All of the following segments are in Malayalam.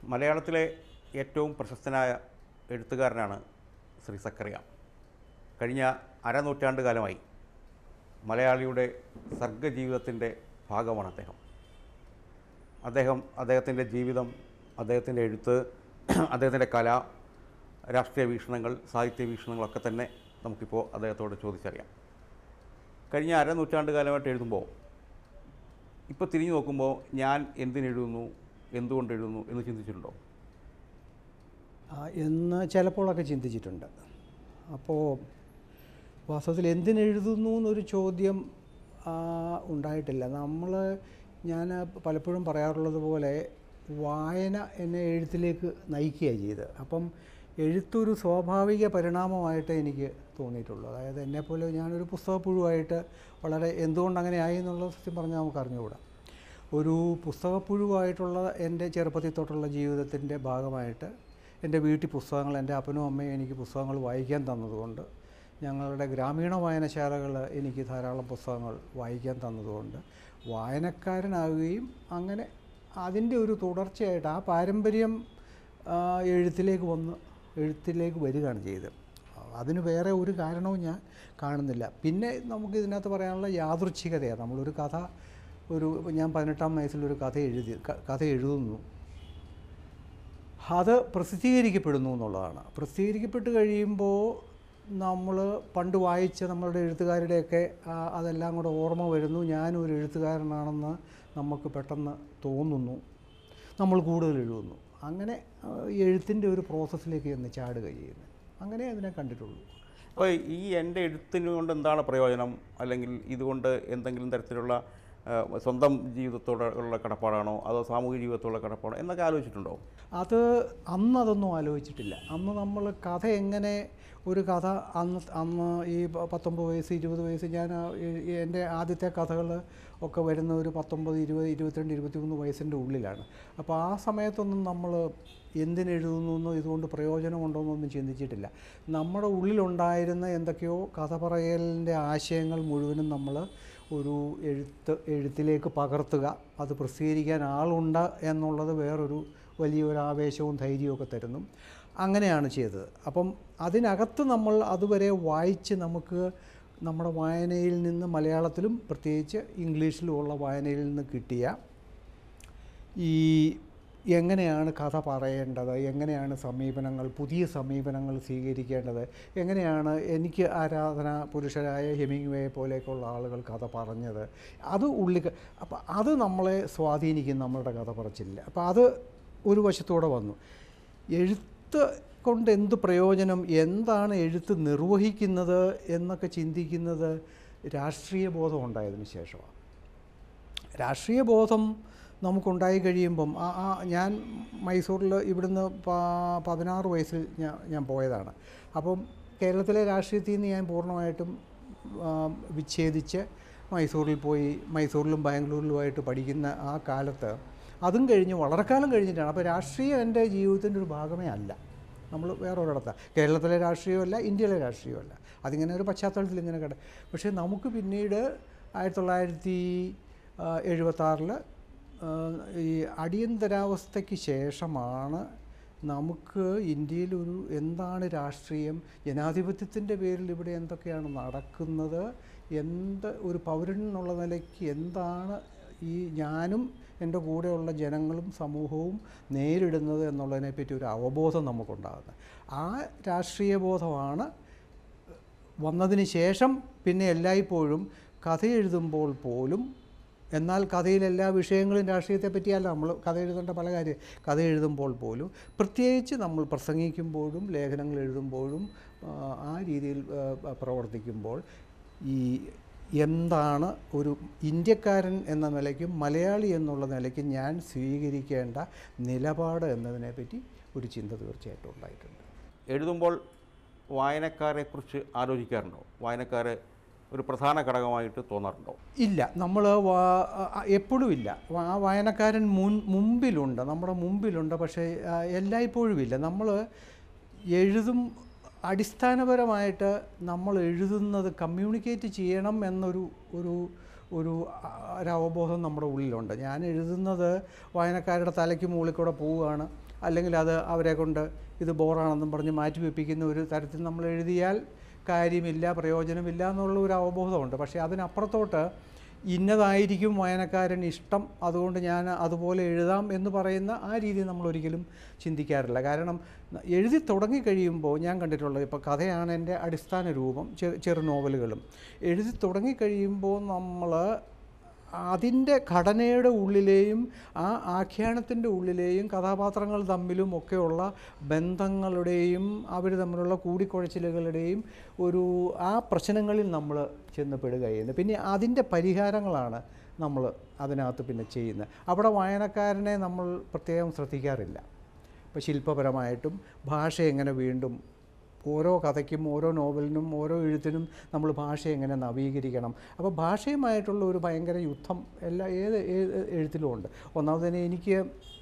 മലയാളത്തിലെ ഏറ്റവും പ്രശസ്തനായ എഴുത്തുകാരനാണ് ശ്രീ സക്കറിയ കഴിഞ്ഞ അരനൂറ്റാണ്ട് കാലമായി മലയാളിയുടെ സർഗജീവിതത്തിൻ്റെ ഭാഗമാണ് അദ്ദേഹം അദ്ദേഹം അദ്ദേഹത്തിൻ്റെ ജീവിതം അദ്ദേഹത്തിൻ്റെ എഴുത്ത് അദ്ദേഹത്തിൻ്റെ കല രാഷ്ട്രീയ വീക്ഷണങ്ങൾ സാഹിത്യ വീക്ഷണങ്ങളൊക്കെ തന്നെ നമുക്കിപ്പോൾ അദ്ദേഹത്തോട് ചോദിച്ചറിയാം കഴിഞ്ഞ അരനൂറ്റാണ്ട് കാലമായിട്ട് എഴുതുമ്പോൾ ഇപ്പോൾ തിരിഞ്ഞു നോക്കുമ്പോൾ ഞാൻ എന്തിനെഴുതുന്നു എന്തുകൊണ്ട് എഴുതുന്നു എന്ന് ചിന്തിച്ചിട്ടുണ്ടോ ആ, എന്ന് ചിലപ്പോഴൊക്കെ ചിന്തിച്ചിട്ടുണ്ട് അപ്പോൾ വാസ്തവത്തിൽ എന്തിനെഴുതുന്നു എന്നൊരു ചോദ്യം ആ, ഉണ്ടായിട്ടില്ല നമ്മൾ ഞാൻ പലപ്പോഴും പറയാറുള്ളത് പോലെ വായന എന്നെ എഴുത്തിലേക്ക് നയിക്കുകയാണ് ചെയ്ത് അപ്പം എഴുത്തൊരു സ്വാഭാവിക പരിണാമമായിട്ട് എനിക്ക് തോന്നിയിട്ടുള്ളൂ അതായത് എന്നെപ്പോലെ ഞാനൊരു പുസ്തകപ്പുഴുവായിട്ട് വളരെ എന്തുകൊണ്ട് അങ്ങനെ ആയി എന്നുള്ളത് സത്യം പറഞ്ഞാൽ നമുക്ക് അറിഞ്ഞുകൂടാ ഒരു പുസ്തകപ്പുഴുവായിട്ടുള്ള എൻ്റെ ചെറുപ്പത്തിൽ തൊട്ടുള്ള ജീവിതത്തിൻ്റെ ഭാഗമായിട്ട് എൻ്റെ വീട്ടിൽ പുസ്തകങ്ങൾ എൻ്റെ അപ്പനും അമ്മയും എനിക്ക് പുസ്തകങ്ങൾ വായിക്കാൻ തന്നതുകൊണ്ട് ഞങ്ങളുടെ ഗ്രാമീണ വായനശാലകൾ എനിക്ക് ധാരാളം പുസ്തകങ്ങൾ വായിക്കാൻ തന്നതുകൊണ്ട് വായനക്കാരനാകുകയും അങ്ങനെ അതിൻ്റെ ഒരു തുടർച്ചയായിട്ട് ആ പാരമ്പര്യം ആ, എഴുത്തിലേക്ക് വന്ന് എഴുത്തിലേക്ക് വരികയാണ് ചെയ്തത് അതിന് വേറെ ഒരു കാരണവും ഞാൻ കാണുന്നില്ല പിന്നെ നമുക്ക് ഇതിനകത്ത് പറയാനുള്ള യാദൃച്ഛികതയാണ് നമ്മളൊരു കഥ ഒരു ഞാൻ പതിനെട്ടാം വയസ്സിലൊരു കഥ എഴുതി ക- കഥ എഴുതുന്നു അത് പ്രസിദ്ധീകരിക്കപ്പെടുന്നു എന്നുള്ളതാണ് പ്രസിദ്ധീകരിക്കപ്പെട്ട് കഴിയുമ്പോൾ നമ്മൾ പണ്ട് വായിച്ച നമ്മളുടെ എഴുത്തുകാരുടെയൊക്കെ ആ, അതെല്ലാം കൂടെ ഓർമ്മ വരുന്നു ഞാനൊരു എഴുത്തുകാരനാണെന്ന് നമുക്ക് പെട്ടെന്ന് തോന്നുന്നു നമ്മൾ കൂടുതൽ എഴുതുന്നു അങ്ങനെ ആ, എഴുത്തിൻ്റെ ഒരു പ്രോസസ്സിലേക്ക് ചെന്ന് ചാടുക ചെയ്യുന്നത് അങ്ങനെ അതിനെ കണ്ടിട്ടുള്ളൂ അപ്പോൾ ഈ എൻ്റെ എഴുത്തിന് കൊണ്ട് എന്താണ് പ്രയോജനം അല്ലെങ്കിൽ ഇതുകൊണ്ട് എന്തെങ്കിലും തരത്തിലുള്ള ആ, സ്വന്തം ജീവിതത്തോട് ഉള്ള കടപ്പാടാണോ അതോ സാമൂഹിക ജീവിതത്തോടുള്ള കടപ്പാടോ എന്നൊക്കെ ആലോചിച്ചിട്ടുണ്ടോ അത് അന്ന് അതൊന്നും ആലോചിച്ചിട്ടില്ല അന്ന് നമ്മൾ കഥ എങ്ങനെ ഒരു കഥ അന്ന് അന്ന് ഈ പ- പത്തൊമ്പത് വയസ്സ് ഇരുപത് വയസ്സ് ഞാൻ ആ എ- എൻ്റെ ആദ്യത്തെ കഥകൾ ഒക്കെ വരുന്ന ഒരു പത്തൊമ്പത് ഇരുപത് ഇരുപത്തിരണ്ട് ഇരുപത്തിമൂന്ന് വയസ്സിൻ്റെ ഉള്ളിലാണ് അപ്പോൾ ആ സമയത്തൊന്നും നമ്മൾ എന്തിനെഴുതുന്നു എന്നോ ഇതുകൊണ്ട് പ്രയോജനമുണ്ടോ എന്നൊന്നും ചിന്തിച്ചിട്ടില്ല നമ്മുടെ ഉള്ളിലുണ്ടായിരുന്ന എന്തൊക്കെയോ കഥ പറയലിൻ്റെ ആശയങ്ങൾ മുഴുവനും നമ്മൾ ഒരു എഴുത്ത് എഴുത്തിലേക്ക് പകർത്തുക അത് പ്രസിദ്ധീകരിക്കാൻ ആളുണ്ട് എന്നുള്ളത് വേറൊരു വലിയൊരു ആവേശവും ധൈര്യവും ഒക്കെ തരുന്നു അങ്ങനെയാണ് ചെയ്തത് അപ്പം അതിനകത്ത് നമ്മൾ അതുവരെ വായിച്ച് നമുക്ക് നമ്മുടെ വായനയിൽ നിന്ന് മലയാളത്തിലും പ്രത്യേകിച്ച് ഇംഗ്ലീഷിലുമുള്ള വായനയിൽ നിന്ന് കിട്ടിയ ഈ എങ്ങനെയാണ് കഥ പറയേണ്ടത് എങ്ങനെയാണ് സമീപനങ്ങൾ പുതിയ സമീപനങ്ങൾ സ്വീകരിക്കേണ്ടത് എങ്ങനെയാണ് എനിക്ക് ആരാധന പുരുഷരായ ഹെമിംഗ്വേ പോലെയൊക്കെയുള്ള ആളുകൾ കഥ പറഞ്ഞത് അത് ഉള്ളി അപ്പം അത് നമ്മളെ സ്വാധീനിക്കും നമ്മളുടെ കഥ പറച്ചില്ല അപ്പം അത് ഒരു വശത്തൂടെ വന്നു എഴുത്ത് കൊണ്ട് എന്ത് പ്രയോജനം എന്താണ് എഴുത്ത് നിർവഹിക്കുന്നത് എന്നൊക്കെ ചിന്തിക്കുന്നത് രാഷ്ട്രീയ ബോധം ഉണ്ടായതിനു ശേഷമാണ് രാഷ്ട്രീയ ബോധം നമുക്കുണ്ടായി കഴിയുമ്പം ആ ആ ഞാൻ മൈസൂരിൽ ഇവിടുന്ന് പ- പതിനാറ് വയസ്സിൽ ഞാൻ ഞാൻ പോയതാണ് അപ്പം കേരളത്തിലെ രാഷ്ട്രീയത്തിൽ നിന്ന് ഞാൻ പൂർണ്ണമായിട്ടും ആ, വിച്ഛേദിച്ച് മൈസൂരിൽ പോയി മൈസൂരിലും ബാംഗ്ലൂരിലുമായിട്ട് പഠിക്കുന്ന ആ കാലത്ത് അതും കഴിഞ്ഞ് വളരെ കാലം കഴിഞ്ഞിട്ടാണ് അപ്പോൾ രാഷ്ട്രീയം എൻ്റെ ജീവിതത്തിൻ്റെ ഒരു ഭാഗമേ അല്ല നമ്മൾ വേറൊരിടത്താണ് കേരളത്തിലെ രാഷ്ട്രീയമല്ല ഇന്ത്യയിലെ രാഷ്ട്രീയമല്ല അതിങ്ങനെ ഒരു പശ്ചാത്തലത്തിൽ ഇങ്ങനെ കിട പക്ഷേ നമുക്ക് പിന്നീട് ആയിരത്തി തൊള്ളായിരത്തി എഴുപത്താറിൽ ഈ അടിയന്തരാവസ്ഥയ്ക്ക് ശേഷമാണ് നമുക്ക് ഇന്ത്യയിൽ ഒരു എന്താണ് രാഷ്ട്രീയം ജനാധിപത്യത്തിൻ്റെ പേരിൽ ഇവിടെ എന്തൊക്കെയാണ് നടക്കുന്നത് എന്ത് ഒരു പൗരൻ എന്നുള്ള നിലയ്ക്ക് എന്താണ് ഈ ഞാനും എൻ്റെ കൂടെയുള്ള ജനങ്ങളും സമൂഹവും നേരിടുന്നത് എന്നുള്ളതിനെപ്പറ്റി ഒരു അവബോധം നമുക്കുണ്ടാകുന്നത് ആ രാഷ്ട്രീയ ബോധമാണ് വന്നതിന് ശേഷം പിന്നെ എല്ലായ്പ്പോഴും കഥ എഴുതുമ്പോൾ പോലും എന്നാൽ കഥയിൽ എല്ലാ വിഷയങ്ങളും രാഷ്ട്രീയത്തെ പറ്റിയല്ല നമ്മൾ കഥ എഴുതേണ്ട പല കാര്യം കഥ എഴുതുമ്പോൾ പോലും പ്രത്യേകിച്ച് നമ്മൾ പ്രസംഗിക്കുമ്പോഴും ലേഖനങ്ങൾ എഴുതുമ്പോഴും ആ, ആ രീതിയിൽ ആ, പ്രവർത്തിക്കുമ്പോൾ ഈ എന്താണ് ഒരു ഇന്ത്യക്കാരൻ എന്ന നിലയ്ക്കും മലയാളി എന്നുള്ള നിലയ്ക്കും ഞാൻ സ്വീകരിക്കേണ്ട നിലപാട് എന്നതിനെപ്പറ്റി ഒരു ചിന്ത തീർച്ചയായിട്ടും ഉണ്ടായിട്ടുണ്ട് എഴുതുമ്പോൾ വായനക്കാരെക്കുറിച്ച് ആലോചിക്കാറുണ്ടോ വായനക്കാരെ ഒരു പ്രധാന ഘടകമായിട്ട് തോന്നാറുണ്ടോ ഇല്ല നമ്മൾ എപ്പോഴും ഇല്ല വാ- ആ വായനക്കാരൻ മുൻ മുമ്പിലുണ്ട് നമ്മുടെ മുമ്പിലുണ്ട് പക്ഷേ ആ, എല്ലായ്പ്പോഴും ഇല്ല നമ്മൾ എഴുതും അടിസ്ഥാനപരമായിട്ട് നമ്മൾ എഴുതുന്നത് കമ്മ്യൂണിക്കേറ്റ് ചെയ്യണം എന്നൊരു ഒരു ഒരു ആ, ഒരു അവബോധം നമ്മുടെ ഉള്ളിലുണ്ട് ഞാൻ എഴുതുന്നത് വായനക്കാരുടെ തലയ്ക്ക് മുകളിൽ കൂടെ പോവുകയാണ് അല്ലെങ്കിൽ അത് അവരെ കൊണ്ട് ഇത് ബോറാണെന്നും പറഞ്ഞ് മാറ്റി വെപ്പിക്കുന്ന ഒരു തരത്തിൽ നമ്മൾ എഴുതിയാൽ കാര്യമില്ല പ്രയോജനമില്ല എന്നുള്ള ഒരു അവബോധമുണ്ട് പക്ഷേ അതിനപ്പുറത്തോട്ട് ഇന്നതായിരിക്കും വായനക്കാരൻ ഇഷ്ടം അതുകൊണ്ട് ഞാൻ അതുപോലെ എഴുതാം എന്ന് പറയുന്ന ആ രീതി നമ്മൾ ഒരിക്കലും ചിന്തിക്കാറില്ല കാരണം ന- എഴുതി തുടങ്ങിക്കഴിയുമ്പോൾ ഞാൻ കണ്ടിട്ടുള്ളത് ഇപ്പോൾ കഥയാണ് എൻ്റെ അടിസ്ഥാന രൂപം ചെറു ചെറു നോവലുകളും എഴുതി തുടങ്ങിക്കഴിയുമ്പോൾ നമ്മൾ അതിൻ്റെ ഘടനയുടെ ഉള്ളിലെയും ആ ആഖ്യാനത്തിൻ്റെ ഉള്ളിലെയും കഥാപാത്രങ്ങൾ തമ്മിലും ഒക്കെയുള്ള ബന്ധങ്ങളുടെയും അവർ തമ്മിലുള്ള കൂടിക്കുഴച്ചിലുകളുടെയും ഒരു ആ പ്രശ്നങ്ങളിൽ നമ്മൾ ചെന്ന് പെടുക ചെയ്യുന്നത് പിന്നെ അതിൻ്റെ പരിഹാരങ്ങളാണ് നമ്മൾ അതിനകത്ത് പിന്നെ ചെയ്യുന്നത് അവിടെ വായനക്കാരനെ നമ്മൾ പ്രത്യേകം ശ്രദ്ധിക്കാറില്ല ഇപ്പോൾ ശില്പപരമായിട്ടും ഭാഷ എങ്ങനെ വീണ്ടും ഓരോ കഥയ്ക്കും ഓരോ നോവലിനും ഓരോ എഴുത്തിനും നമ്മൾ ഭാഷ എങ്ങനെ നവീകരിക്കണം അപ്പോൾ ഭാഷയുമായിട്ടുള്ള ഒരു ഭയങ്കര യുദ്ധം എല്ലാ ഏത് ഏത് എഴുത്തിലും ഉണ്ട് ഒന്നാമത് തന്നെ എനിക്ക്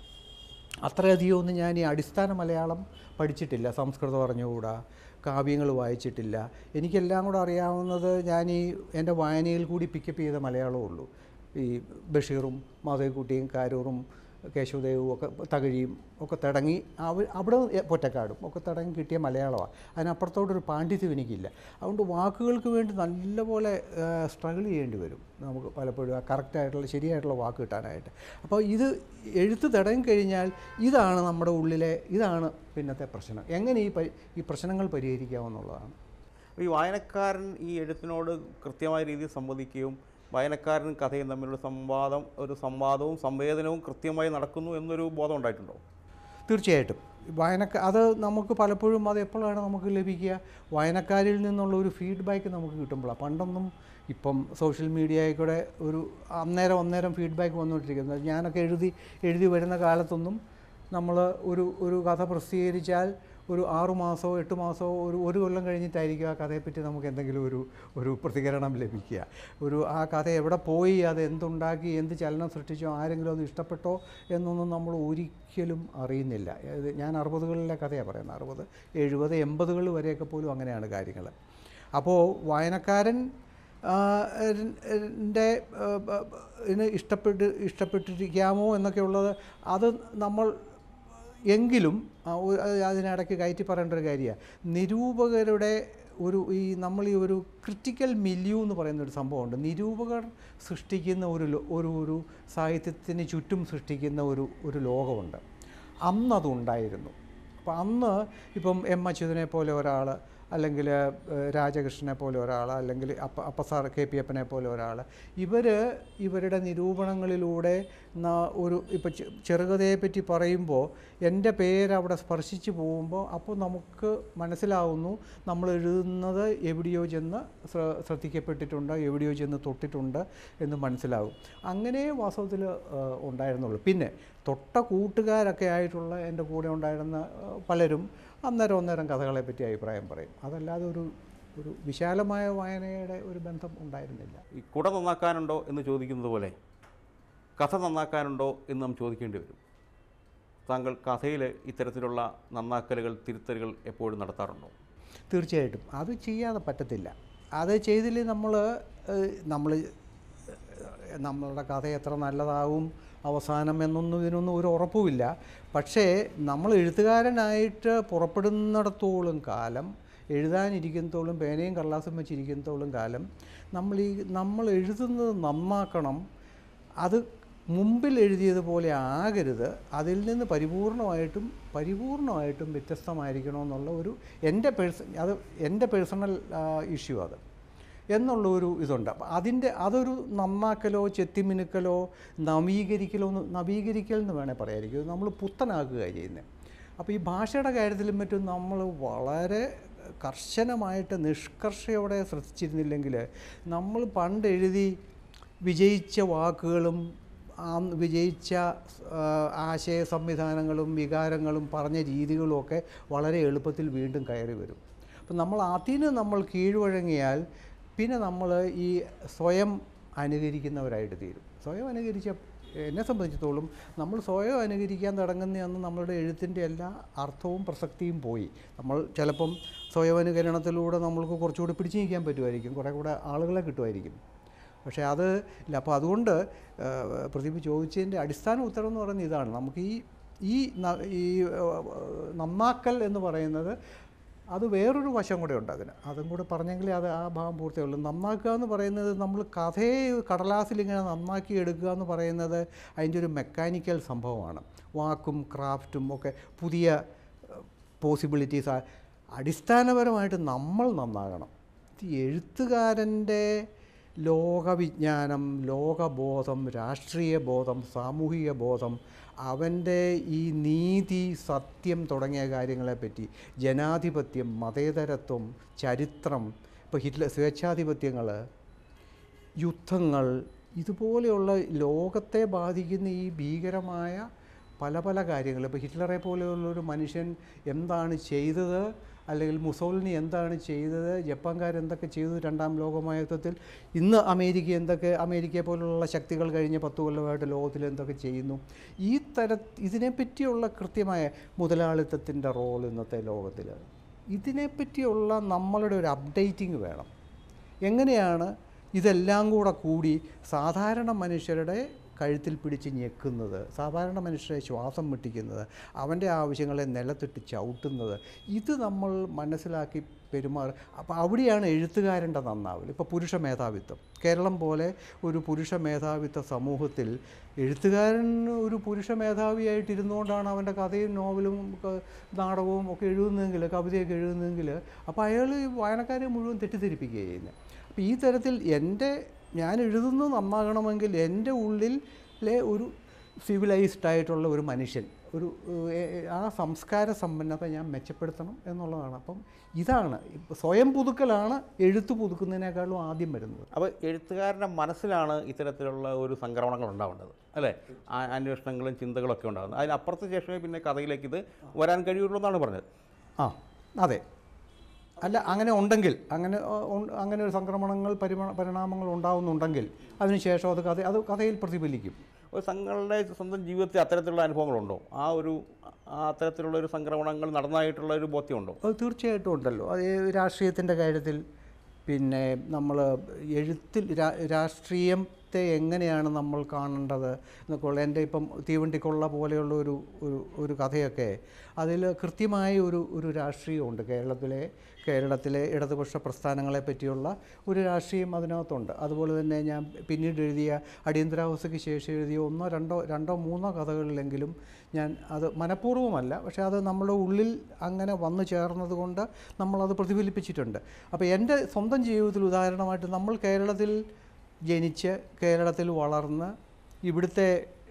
അത്രയധികം ഒന്നും ഞാൻ ഈ അടിസ്ഥാന മലയാളം പഠിച്ചിട്ടില്ല സംസ്കൃതം അറിഞ്ഞുകൂടാ കാവ്യങ്ങൾ വായിച്ചിട്ടില്ല എനിക്കെല്ലാം കൂടെ അറിയാവുന്നത് ഞാൻ ഈ എൻ്റെ വായനയിൽ കൂടി പിക്കപ്പ് ചെയ്ത മലയാളമേ ഉള്ളൂ ഈ ബഷീറും മാധവിക്കുട്ടിയും കാരൂറും കേശവദേവും ഒക്കെ തകഴിയും ഒക്കെ തടങ്ങി അവ അവിടെ പൊറ്റക്കാടും ഒക്കെ തടങ്ങി കിട്ടിയ മലയാളമാണ് അതിനപ്പുറത്തോട്ടൊരു പാണ്ഡിത്യം എനിക്കില്ല അതുകൊണ്ട് വാക്കുകൾക്ക് വേണ്ടി നല്ലപോലെ സ്ട്രഗിൾ ചെയ്യേണ്ടി വരും നമുക്ക് പലപ്പോഴും ആ കറക്റ്റായിട്ടുള്ള ശരിയായിട്ടുള്ള വാക്ക് കിട്ടാനായിട്ട് അപ്പോൾ ഇത് എഴുത്ത് തടങ്ങി കഴിഞ്ഞാൽ ഇതാണ് നമ്മുടെ ഉള്ളിലെ ഇതാണ് പിന്നത്തെ പ്രശ്നം എങ്ങനെ ഈ പരി ഈ പ്രശ്നങ്ങൾ പരിഹരിക്കാമെന്നുള്ളതാണ് ഈ വായനക്കാരൻ ഈ എഴുത്തിനോട് കൃത്യമായ രീതിയിൽ സംവദിക്കുകയും വായനക്കാരനും കഥയും തമ്മിലുള്ള സംവാദം ഒരു സംവാദവും സംവേദനവും കൃത്യമായി നടക്കുന്നു എന്നൊരു ബോധം ഉണ്ടായിട്ടുണ്ടോ തീർച്ചയായിട്ടും വായനക്ക അത് നമുക്ക് പലപ്പോഴും അത് എപ്പോഴാണ് നമുക്ക് ലഭിക്കുക വായനക്കാരിൽ നിന്നുള്ള ഒരു ഫീഡ്ബാക്ക് നമുക്ക് കിട്ടുമ്പോഴാണ് പണ്ടൊന്നും ഇപ്പം സോഷ്യൽ മീഡിയയിൽ കൂടെ ഒരു അന്നേരം അന്നേരം ഫീഡ്ബാക്ക് വന്നുകൊണ്ടിരിക്കുന്നത് ഞാനൊക്കെ എഴുതി എഴുതി വരുന്ന കാലത്തൊന്നും നമ്മൾ ഒരു ഒരു കഥ പ്രസിദ്ധീകരിച്ചാൽ ഒരു ആറു മാസമോ എട്ട് മാസമോ ഒരു ഒരു കൊല്ലം കഴിഞ്ഞിട്ടായിരിക്കും ആ കഥയെപ്പറ്റി നമുക്ക് എന്തെങ്കിലും ഒരു ഒരു പ്രതികരണം ലഭിക്കുക ഒരു ആ കഥ എവിടെ പോയി അത് എന്തുണ്ടാക്കി എന്ത് ചലനം സൃഷ്ടിച്ചോ ആരെങ്കിലും അത് ഇഷ്ടപ്പെട്ടോ എന്നൊന്നും നമ്മൾ ഒരിക്കലും അറിയുന്നില്ല ഇത് ഞാൻ അറുപതുകളിലെ കഥയാണ് പറയുന്നത് അറുപത് എഴുപത് എൺപതുകൾ വരെയൊക്കെ പോലും അങ്ങനെയാണ് കാര്യങ്ങൾ അപ്പോൾ വായനക്കാരൻ ൻ്റെ ഇഷ്ടപ്പെട്ട് ഇഷ്ടപ്പെട്ടിരിക്കാമോ എന്നൊക്കെയുള്ളത് അത് നമ്മൾ എങ്കിലും ആ, ഒ- അത് അതിനിടയ്ക്ക് കയറ്റി പറയേണ്ട ഒരു കാര്യമാണ് നിരൂപകരുടെ ഒരു ഈ നമ്മൾ ഈ ഒരു ക്രിട്ടിക്കൽ മില്യൂ എന്ന് പറയുന്ന ഒരു സംഭവമുണ്ട് നിരൂപകർ സൃഷ്ടിക്കുന്ന ഒരു ലോ- ഒരു ഒരു സാഹിത്യത്തിന് ചുറ്റും സൃഷ്ടിക്കുന്ന ഒരു ഒരു ലോകമുണ്ട് അന്നതുണ്ടായിരുന്നു അപ്പോൾ അന്ന് ഇപ്പം എം അച്യുതനെ പോലെ ഒരാൾ അല്ലെങ്കിൽ രാജകൃഷ്ണനെ പോലെ ഒരാൾ അല്ലെങ്കിൽ അപ്പ അപ്പസാർ കെ പി അപ്പനെ പോലെ ഒരാൾ ഇവർ ഇവരുടെ നിരൂപണങ്ങളിലൂടെ ന- ഒരു ഇപ്പോൾ ചെറുകഥയെ പറ്റി പറയുമ്പോൾ എൻ്റെ പേര് അവിടെ സ്പർശിച്ചു പോകുമ്പോൾ അപ്പോൾ നമുക്ക് മനസ്സിലാവുന്നു നമ്മൾ എഴുതുന്നത് എവിടെയോ ചെന്ന് ശ്ര- ശ്രദ്ധിക്കപ്പെട്ടിട്ടുണ്ട് എവിടെയോ ചെന്ന് തൊട്ടിട്ടുണ്ട് എന്ന് മനസ്സിലാവും അങ്ങനെ വാസ്തവത്തിൽ ഉണ്ടായിരുന്നുള്ളൂ പിന്നെ തൊട്ട കൂട്ടുകാരൊക്കെ ആയിട്ടുള്ള എൻ്റെ കൂടെ ഉണ്ടായിരുന്ന ആ, പലരും അന്നേരം അന്നേരം കഥകളെ പറ്റി അഭിപ്രായം പറയും അതല്ലാതെ ഒരു ഒരു വിശാലമായ വായനയുടെ ഒരു ബന്ധം ഉണ്ടായിരുന്നില്ല ഈ കുട നന്നാക്കാനുണ്ടോ എന്ന് ചോദിക്കുന്നത് പോലെ കഥ നന്നാക്കാനുണ്ടോ എന്ന് നാം ചോദിക്കേണ്ടി വരും താങ്കൾ കഥയിൽ ഇത്തരത്തിലുള്ള നന്നാക്കലുകൾ തിരുത്തലുകൾ എപ്പോഴും നടത്താറുണ്ടോ തീർച്ചയായിട്ടും അത് ചെയ്യാതെ പറ്റത്തില്ല അത് ചെയ്തില്ലേ നമ്മൾ നമ്മൾ നമ്മളുടെ കഥ എത്ര നല്ലതാവും അവസാനം എന്നൊന്നും ഇതിനൊന്നും ഒരു ഉറപ്പുമില്ല പക്ഷേ നമ്മൾ എഴുത്തുകാരനായിട്ട് പുറപ്പെടുന്നിടത്തോളം കാലം എഴുതാനിരിക്കുന്നത്തോളം പേനയും കടലാസും വെച്ചിരിക്കുന്നത്തോളം കാലം നമ്മൾ ഈ നമ്മൾ എഴുതുന്നത് നന്നാക്കണം അത് മുമ്പിൽ എഴുതിയതുപോലെ ആകരുത് അതിൽ നിന്ന് പരിപൂർണമായിട്ടും പരിപൂർണമായിട്ടും വ്യത്യസ്തമായിരിക്കണമെന്നുള്ള ഒരു എൻ്റെ പേഴ്സൺ അത് എൻ്റെ പേഴ്സണൽ ഇഷ്യൂ അത് എന്നുള്ള ഒരു ഇതുണ്ട് അപ്പം അതിൻ്റെ അതൊരു നന്നാക്കലോ ചെത്തിമിനുക്കലോ നവീകരിക്കലോ എന്ന് നവീകരിക്കൽ എന്ന് വേണേൽ പറയായിരിക്കും ഇത് നമ്മൾ പുത്തനാക്കുക ചെയ്യുന്നത് അപ്പോൾ ഈ ഭാഷയുടെ കാര്യത്തിലും മറ്റും നമ്മൾ വളരെ കർശനമായിട്ട് നിഷ്കർഷയോടെ ശ്രദ്ധിച്ചിരുന്നില്ലെങ്കിൽ നമ്മൾ പണ്ട് എഴുതി വിജയിച്ച വാക്കുകളും ആ വിജയിച്ച ആ, ആശയ സംവിധാനങ്ങളും വികാരങ്ങളും പറഞ്ഞ രീതികളും ഒക്കെ വളരെ എളുപ്പത്തിൽ വീണ്ടും കയറി വരും അപ്പം നമ്മൾ അതിന് നമ്മൾ കീഴ്വഴങ്ങിയാൽ പിന്നെ നമ്മൾ ഈ സ്വയം അനുകരിക്കുന്നവരായിട്ട് തീരും സ്വയം അനുകരിച്ച എന്നെ സംബന്ധിച്ചിടത്തോളം നമ്മൾ സ്വയം അനുകരിക്കാൻ തുടങ്ങുന്ന അന്ന് നമ്മളുടെ എഴുത്തിൻ്റെ എല്ലാ അർത്ഥവും പ്രസക്തിയും പോയി നമ്മൾ ചിലപ്പം സ്വയം അനുകരണത്തിലൂടെ നമ്മൾക്ക് കുറച്ചുകൂടി പിടിച്ചു നിൽക്കാൻ പറ്റുമായിരിക്കും കുറേ കൂടെ ആളുകളെ കിട്ടുമായിരിക്കും പക്ഷേ അത് ഇല്ല അപ്പോൾ അതുകൊണ്ട് ആ, പ്രദീപ് ചോദിച്ചതിൻ്റെ അടിസ്ഥാന ഉത്തരം എന്ന് പറയുന്നത് ഇതാണ് നമുക്ക് ഈ ഈ ന- ഈ ഏഹ്, നന്നാക്കൽ എന്ന് പറയുന്നത് അത് വേറൊരു വശം കൂടെ ഉണ്ട് അതിന് അതും കൂടെ പറഞ്ഞെങ്കിലേ അത് ആ ഭാഗം പൂർത്തിയുള്ളൂ നന്നാക്കുക എന്ന് പറയുന്നത് നമ്മൾ കഥയെ കടലാസിൽ ഇങ്ങനെ നന്നാക്കി എടുക്കുക എന്ന് പറയുന്നത് അതിൻ്റെ ഒരു മെക്കാനിക്കൽ സംഭവമാണ് വാക്കും ക്രാഫ്റ്റും ഒക്കെ പുതിയ പോസിബിലിറ്റീസ് അടിസ്ഥാനപരമായിട്ട് നമ്മൾ നന്നാകണം ഇത് എഴുത്തുകാരൻ്റെ ലോകവിജ്ഞാനം ലോകബോധം രാഷ്ട്രീയ ബോധം സാമൂഹിക ബോധം അവൻ്റെ ഈ നീതി സത്യം തുടങ്ങിയ കാര്യങ്ങളെപ്പറ്റി ജനാധിപത്യം മതേതരത്വം ചരിത്രം ഇപ്പോൾ ഹിറ്റ്ലർ സ്വേച്ഛാധിപത്യങ്ങൾ യുദ്ധങ്ങൾ ഇതുപോലെയുള്ള ലോകത്തെ ബാധിക്കുന്ന ഈ ഭീകരമായ പല പല കാര്യങ്ങൾ ഇപ്പോൾ ഹിറ്റ്ലറെ പോലെയുള്ളൊരു മനുഷ്യൻ എന്താണ് ചെയ്തത് അല്ലെങ്കിൽ മുസോളിനി എന്താണ് ചെയ്തത് ജപ്പാൻകാർ എന്തൊക്കെ ചെയ്തു രണ്ടാം ലോകമഹായുദ്ധത്തിൽ ഇന്ന് അമേരിക്ക എന്തൊക്കെ അമേരിക്കയെ പോലുള്ള ശക്തികൾ കഴിഞ്ഞ പത്ത് കൊല്ലമായിട്ട് ലോകത്തിൽ എന്തൊക്കെ ചെയ്യുന്നു ഈ തര ഇതിനെപ്പറ്റിയുള്ള കൃത്യമായ മുതലാളിത്തത്തിൻ്റെ റോൾ ഇന്നത്തെ ലോകത്തിൽ ഇതിനെപ്പറ്റിയുള്ള നമ്മളുടെ ഒരു അപ്ഡേറ്റിംഗ് വേണം എങ്ങനെയാണ് ഇതെല്ലാം കൂടെ കൂടി സാധാരണ മനുഷ്യരുടെ കഴുത്തിൽ പിടിച്ച് ഞെക്കുന്നത് സാധാരണ മനുഷ്യരെ ശ്വാസം മുട്ടിക്കുന്നത് അവൻ്റെ ആവശ്യങ്ങളെ നിലത്തിട്ട് ചവിട്ടുന്നത് ഇത് നമ്മൾ മനസ്സിലാക്കി പെരുമാറി അപ്പോൾ അവിടെയാണ് എഴുത്തുകാരൻ്റെ നന്നാവൽ ഇപ്പോൾ പുരുഷ മേധാവിത്വം കേരളം പോലെ ഒരു പുരുഷ മേധാവിത്വ സമൂഹത്തിൽ എഴുത്തുകാരൻ ഒരു പുരുഷ മേധാവിയായിട്ട് ഇരുന്നുകൊണ്ടാണ് അവൻ്റെ കഥയും നോവലും ക- നാടകവും ഒക്കെ എഴുതുന്നതെങ്കിൽ കവിതയൊക്കെ എഴുതുന്നതെങ്കിൽ അപ്പോൾ അയാൾ ഈ വായനക്കാരെ മുഴുവൻ തെറ്റിദ്ധരിപ്പിക്കുകയാണ് ചെയ്യുന്നത് അപ്പോൾ ഈ തരത്തിൽ എൻ്റെ ഞാൻ എഴുതുന്നത് നന്നാകണമെങ്കിൽ എൻ്റെ ഉള്ളിലെ ഒരു സിവിലൈസ്ഡ് ആയിട്ടുള്ള ഒരു മനുഷ്യൻ ഒരു ഏഹ്, ഏഹ്, ആ സംസ്കാര സമ്പന്നത ഞാൻ മെച്ചപ്പെടുത്തണം എന്നുള്ളതാണ് അപ്പം ഇതാണ് ഇപ്പം സ്വയം പുതുക്കലാണ് എഴുത്ത് പുതുക്കുന്നതിനേക്കാളും ആദ്യം വരുന്നത് അപ്പോൾ എഴുത്തുകാരൻ്റെ മനസ്സിലാണ് ഇത്തരത്തിലുള്ള ഒരു സംക്രമണങ്ങൾ ഉണ്ടാവേണ്ടത് അല്ലേ ആ അന്വേഷണങ്ങളും ചിന്തകളൊക്കെ ഉണ്ടാകുന്നത് അതിനപ്പുറത്തെ ശേഷമേ പിന്നെ കഥയിലേക്ക് ഇത് വരാൻ കഴിയുള്ളൂ എന്നാണ് പറഞ്ഞത് ആ അതെ അല്ല അങ്ങനെ ഉണ്ടെങ്കിൽ അങ്ങനെ ആ, ഉൺ- അങ്ങനെ ഒരു സംക്രമണങ്ങൾ പരിമ പരിണാമങ്ങൾ ഉണ്ടാവുന്നുണ്ടെങ്കിൽ അതിനുശേഷം അത് കഥ അത് കഥയിൽ പ്രതിഫലിക്കും ഒരു സംഘങ്ങളുടെ സ്വന്തം ജീവിതത്തിൽ അത്തരത്തിലുള്ള അനുഭവങ്ങളുണ്ടോ ആ ഒരു ആ അത്തരത്തിലുള്ള ഒരു സംക്രമണങ്ങൾ നടന്നതായിട്ടുള്ള ഒരു ബോധ്യമുണ്ടോ അത് തീർച്ചയായിട്ടും ഉണ്ടല്ലോ അത് ഈ രാഷ്ട്രീയത്തിൻ്റെ കാര്യത്തിൽ പിന്നെ നമ്മൾ എഴുത്തിൽ രാ- രാഷ്ട്രീയത്തെ എങ്ങനെയാണ് നമ്മൾ കാണേണ്ടത് എന്നൊക്കെ ഉള്ള എൻ്റെ ഇപ്പം തീവണ്ടിക്കൊള്ള പോലെയുള്ള ഒരു ഒരു ഒരു കഥയൊക്കെ അതിൽ കൃത്യമായ ഒരു ഒരു രാഷ്ട്രീയമുണ്ട് കേരളത്തിലെ കേരളത്തിലെ ഇടതുപക്ഷ പ്രസ്ഥാനങ്ങളെ പറ്റിയുള്ള ഒരു രാഷ്ട്രീയം അതിനകത്തുണ്ട് അതുപോലെ തന്നെ ഞാൻ പിന്നീട് എഴുതിയ അടിയന്തരാവസ്ഥയ്ക്ക് ശേഷം എഴുതിയ ഒന്നോ രണ്ടോ രണ്ടോ മൂന്നോ കഥകളിലെങ്കിലും ഞാൻ അത് മനഃപൂർവ്വമല്ല പക്ഷേ അത് നമ്മുടെ ഉള്ളിൽ അങ്ങനെ വന്നു ചേർന്നത് കൊണ്ട് നമ്മളത് പ്രതിഫലിപ്പിച്ചിട്ടുണ്ട് അപ്പോൾ എൻ്റെ സ്വന്തം ജീവിതത്തിൽ ഉദാഹരണമായിട്ട് നമ്മൾ കേരളത്തിൽ ജനിച്ച് കേരളത്തിൽ വളർന്ന് ഇവിടുത്തെ